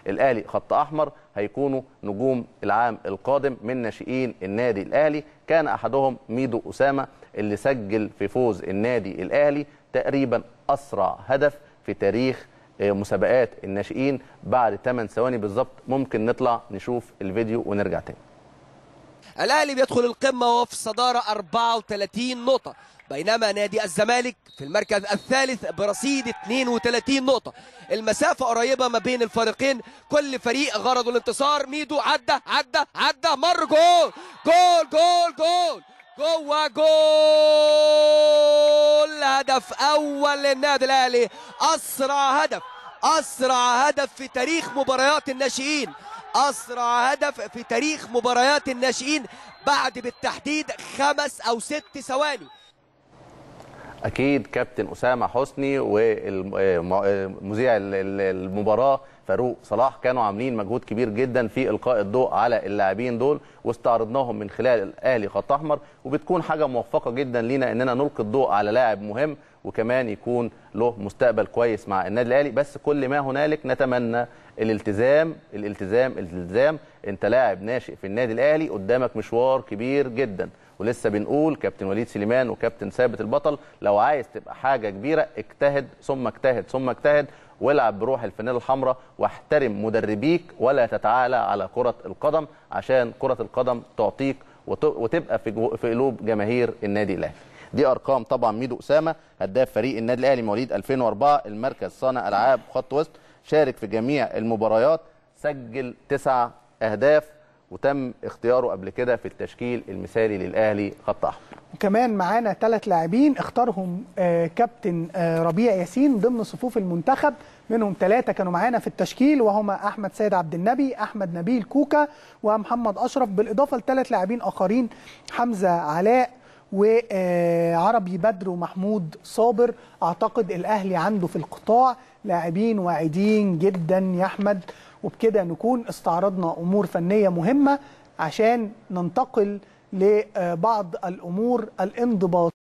الاهلي خط احمر هيكونوا نجوم العام القادم من ناشئين النادي الاهلي كان احدهم ميدو اسامه اللي سجل في فوز النادي الاهلي تقريبا اسرع هدف في تاريخ مسابقات الناشئين بعد 8 ثواني بالظبط ممكن نطلع نشوف الفيديو ونرجع تاني الاهلي بيدخل القمه وهو في الصداره 34 نقطه بينما نادي الزمالك في المركز الثالث برصيد 32 نقطه المسافه قريبه ما بين الفريقين كل فريق غرضه الانتصار ميدو عدى عدى عدى مر جول جول جول جول جوه جول هدف اول للنادي الاهلي اسرع هدف اسرع هدف في تاريخ مباريات الناشئين اسرع هدف في تاريخ مباريات الناشئين بعد بالتحديد خمس او ست ثواني اكيد كابتن اسامه حسني ومذيع المباراه فاروق صلاح كانوا عاملين مجهود كبير جدا في القاء الضوء على اللاعبين دول واستعرضناهم من خلال الاهلي خط احمر وبتكون حاجه موفقه جدا لينا اننا نلقي الضوء على لاعب مهم وكمان يكون له مستقبل كويس مع النادي الاهلي بس كل ما هنالك نتمنى الالتزام الالتزام الالتزام انت لاعب ناشئ في النادي الاهلي قدامك مشوار كبير جدا ولسه بنقول كابتن وليد سليمان وكابتن ثابت البطل لو عايز تبقى حاجه كبيره اجتهد ثم اجتهد ثم اجتهد والعب بروح الفانيلا الحمراء واحترم مدربيك ولا تتعالى على كره القدم عشان كره القدم تعطيك وتبقى في في قلوب جماهير النادي الاهلي دي ارقام طبعا ميدو اسامه هداف فريق النادي الاهلي مواليد 2004 المركز صانع العاب خط وسط شارك في جميع المباريات سجل تسع اهداف وتم اختياره قبل كده في التشكيل المثالي للاهلي خط احمر وكمان معانا ثلاث لاعبين اختارهم آه كابتن آه ربيع ياسين ضمن صفوف المنتخب منهم ثلاثه كانوا معانا في التشكيل وهما احمد سيد عبد النبي احمد نبيل كوكا ومحمد اشرف بالاضافه لثلاث لاعبين اخرين حمزه علاء وعربي بدر ومحمود صابر اعتقد الاهلي عنده في القطاع لاعبين واعدين جدا يا احمد وبكده نكون استعرضنا امور فنيه مهمه عشان ننتقل لبعض الامور الانضباط